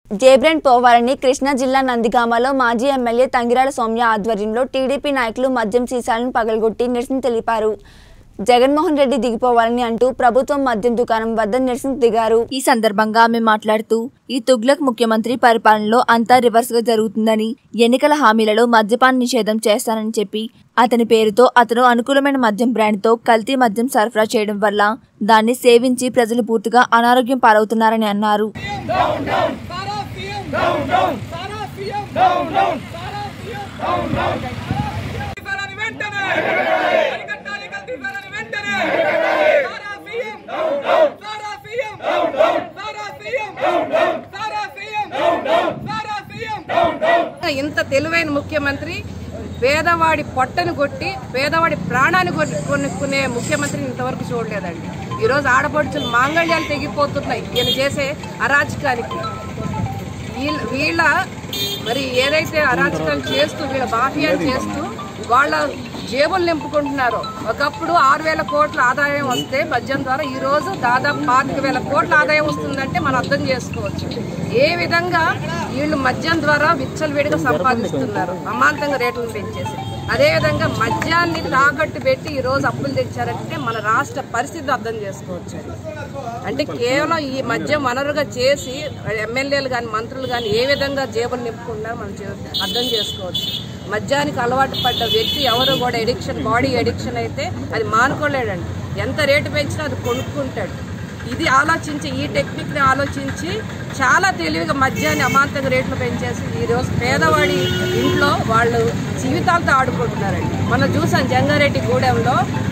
జేబ్రెండ్ పోవాలని కృష్ణా జిల్లా నందిగామలో మాజీ ఎమ్మెల్యే తంగిరాల సౌమ్య ఆధ్వర్యంలో టీడీపీ నాయకులు మద్యం సీసాలను పగలగొట్టి నిరసన తెలిపారు జగన్మోహన్ రెడ్డి దిగిపోవాలని అంటూ ప్రభుత్వం మద్యం దుకాణం వద్ద నిరసన దిగారు ఈ సందర్భంగా ఆమె మాట్లాడుతూ ఈ తుగ్లక్ ముఖ్యమంత్రి పరిపాలనలో అంతా రివర్స్ గా జరుగుతుందని ఎన్నికల హామీలలో మద్యపాన నిషేధం చేస్తానని చెప్పి అతని పేరుతో అతను అనుకూలమైన మద్యం బ్రాండ్తో కల్తీ మద్యం సరఫరా చేయడం వల్ల దాన్ని సేవించి ప్రజలు పూర్తిగా అనారోగ్యం పాలవుతున్నారని అన్నారు సారా సీఎం డౌన్ డౌన్ సారా సీఎం డౌన్ డౌన్ సారా సీఎం డౌన్ డౌన్ కల్తీసారాన్ని వెంటనే అరికట్టాలి కల్తీసారాన్ని వెంటనే సారా సీఎం డౌన్ డౌన్ సారా సీఎం డౌన్ డౌన్ సారా సీఎం డౌన్ డౌన్ సారా సీఎం డౌన్ డౌన్ సారా సీఎం డౌన్ డౌన్ ఇంత తెలివైన ముఖ్యమంత్రి పేదవాడి పొట్టను కొట్టి పేదవాడి ప్రాణాన్ని కొట్టి- కొనుక్కునే ముఖ్యమంత్రిని ఇంతవరకు చూడలేదండి ఈరోజు ఆడపడుచులు మాంగళ్యాలు తెగిపోతున్నాయి ఈయన చేసే అరాచకానికి వీళ్ళ వీళ్ళ మరి ఏదైతే అరాచకాలు చేస్తూ వీళ్ళ బాఫియాలు చేస్తూ వాళ్ళ జేబులు నింపుకుంటున్నారో ఒకప్పుడు ఆరు వేల కోట్ల ఆదాయం వస్తే మద్యం ద్వారా ఈ రోజు దాదాపు పాతిక వేల కోట్ల ఆదాయం వస్తుందంటే మనం అర్థం చేసుకోవచ్చు ఏ విధంగా వీళ్ళు మద్యం ద్వారా విచ్చలవిడిగా సంపాదిస్తున్నారు అమాంతంగా రేట్లను పెంచేసి అదేవిధంగా మద్యాన్ని తాకట్టు పెట్టి ఈ రోజు అప్పులు తెచ్చారంటే మన రాష్ట్ర పరిస్థితి అర్థం చేసుకోవచ్చు అంటే కేవలం ఈ మద్యం వనరుగా చేసి ఎమ్మెల్యేలు కానీ మంత్రులు కానీ ఏ విధంగా జేబులు నింపుకుంటున్నారో మనం చే- అర్థం చేసుకోవచ్చు మద్యానికి అలవాటు పడ్డ వ్యక్తి ఎవరు కూడా ఎడిక్షన్ బాడీ ఎడిక్షన్ అయితే అది మానుకోలేడండి ఎంత రేటు పెంచినా అది కొనుక్కుంటాడు ఇది ఆలోచించి ఈ టెక్నిక్ని ఆలోచించి చాలా తెలివిగా మద్యాన్ని అమాంతంగా రేట్లు పెంచేసి ఈరోజు పేదవాడి ఇంట్లో వాళ్ళు జీవితాలతో ఆడుకుంటున్నారండి మనం చూసాం జంగారెడ్డి గూడెంలో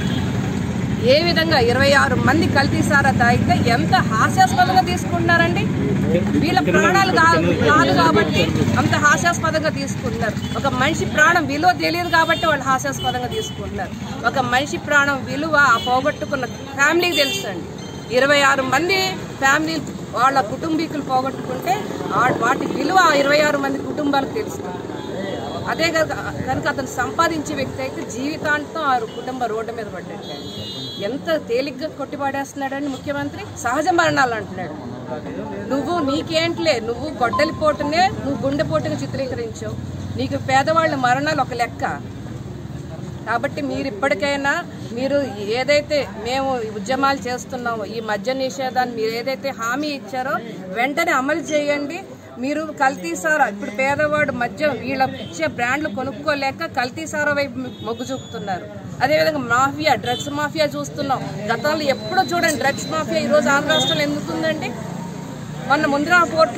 ఏ విధంగా ఇరవై ఆరు మంది కల్తీసారా తాగితే ఎంత హాస్యాస్పదంగా తీసుకుంటున్నారండి వీళ్ళ ప్రాణాలు కాదు కాదు కాబట్టి అంత హాస్యాస్పదంగా తీసుకుంటున్నారు ఒక మనిషి ప్రాణం విలువ తెలియదు కాబట్టి వాళ్ళు హాస్యాస్పదంగా తీసుకుంటున్నారు ఒక మనిషి ప్రాణం విలువ ఆ పోగొట్టుకున్న ఫ్యామిలీకి తెలుసండి ఇరవై ఆరు మంది ఫ్యామిలీ వాళ్ళ కుటుంబీకులు పోగొట్టుకుంటే ఆ- వాటి విలువ ఆ ఇరవై ఆరు మంది కుటుంబాలకు తెలుస్తుంది అదే కనుక కనుక అతను సంపాదించే వ్యక్తి అయితే జీవితాంతం ఆ కుటుంబ రోడ్డు మీద పడ్డట్టు ఎంత తేలిగ్గా కొట్టిపాడేస్తున్నాడండి ముఖ్యమంత్రి సహజ మరణాలు అంటున్నాడు నువ్వు నీకేంట్లే నువ్వు గొడ్డలిపోటునే నువ్వు గుండెపోటుగా చిత్రీకరించావు నీకు పేదవాళ్ళ మరణాలు ఒక లెక్క కాబట్టి మీరు ఇప్పటికైనా మీరు ఏదైతే మేము ఉద్యమాలు చేస్తున్నామో ఈ మద్య నిషేధాన్ని మీరు ఏదైతే హామీ ఇచ్చారో వెంటనే అమలు చేయండి మీరు కల్తీసారా ఇప్పుడు పేదవాడు మద్యం వీళ్ళ ఇచ్చే బ్రాండ్లు కొనుక్కోలేక కల్తీసారా వైపు మొగ్గు చూపుతున్నారు అదేవిధంగా మాఫియా డ్రగ్స్ మాఫియా చూస్తున్నాం గతంలో ఎప్పుడో చూడండి డ్రగ్స్ మాఫియా ఈరోజు ఆంధ్ర రాష్ట్రంలో ఎందుకుందండి మొన్న ముందర పోర్ట్